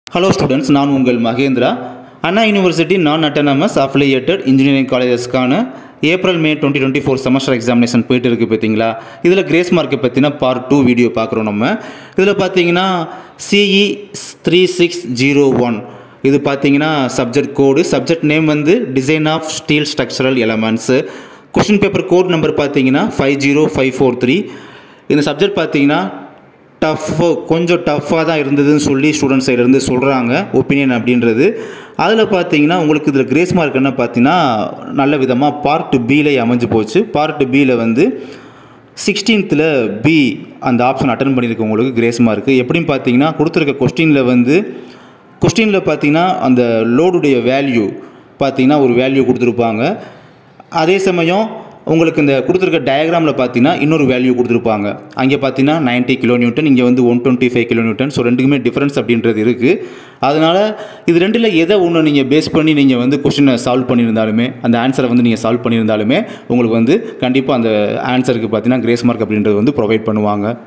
hello students நான் உங்கள் Mahendra Anna university நான் அட்டனமஸ் அஃபிலியேட்டட் இன்ஜினியரிங் காலேஜஸ்க்கான April May twenty twenty four semester examination போயிட்டு இருக்கு பார்த்தீங்களா இதில் கிரேஸ் மார்க்கை பற்றின பார்ட் டூ வீடியோ பார்க்குறோம் நம்ம இதில் பார்த்தீங்கன்னா CE three six zero one இது பார்த்தீங்கன்னா சப்ஜெக்ட் கோடு சப்ஜெக்ட் நேம் வந்து design of steel structural elements question paper code number பார்த்தீங்கன்னா five zero five four three இந்த சப்ஜெக்ட் பார்த்தீங்கன்னா டஃப்பு கொஞ்சம் டஃப்பாக தான் இருந்ததுன்னு சொல்லி ஸ்டூடெண்ட்ஸ் சைட்லேருந்து சொல்கிறாங்க ஒப்பீனியன் அப்படின்றது அதில் பார்த்தீங்கன்னா உங்களுக்கு இதில் கிரேஸ் மார்க் என்ன பார்த்தீங்கன்னா நல்ல விதமாக பார்ட் பியிலே அமைஞ்சு போச்சு பார்ட் பியில் வந்து சிக்ஸ்டீன்த்தில் பி அந்த ஆப்ஷன் அட்டன் பண்ணியிருக்க உங்களுக்கு கிரேஸ் மார்க்கு எப்படின்னு பார்த்தீங்கன்னா கொடுத்துருக்க கொஸ்டினில் வந்து கொஸ்டினில் பார்த்தீங்கன்னா அந்த லோடுடைய வேல்யூ பார்த்தீங்கன்னா ஒரு வேல்யூ கொடுத்துருப்பாங்க அதே சமயம் உங்களுக்கு இந்த கொடுத்துருக்க டயக்ராமில் பார்த்தீங்கன்னா இன்னொரு வேல்யூ கொடுத்துருப்பாங்க அங்கே பார்த்தீங்கன்னா 90 கிலோ நியூட்டன் இங்கே வந்து one twenty five kilo newton so ரெண்டுக்குமே டிஃப்ரென்ஸ் அப்படின்றது இருக்குது அதனால் இது ரெண்டில் எதை ஒன்று நீங்கள் பேஸ் பண்ணி நீங்கள் வந்து கொஷினை சால்வ் பண்ணியிருந்தாலுமே அந்த ஆன்சரை வந்து நீங்கள் சால்வ் பண்ணியிருந்தாலுமே உங்களுக்கு வந்து கண்டிப்பாக அந்த ஆன்சருக்கு பார்த்தீங்கன்னா கிரேஸ் மார்க் அப்படின்றது வந்து ப்ரொவைட் பண்ணுவாங்க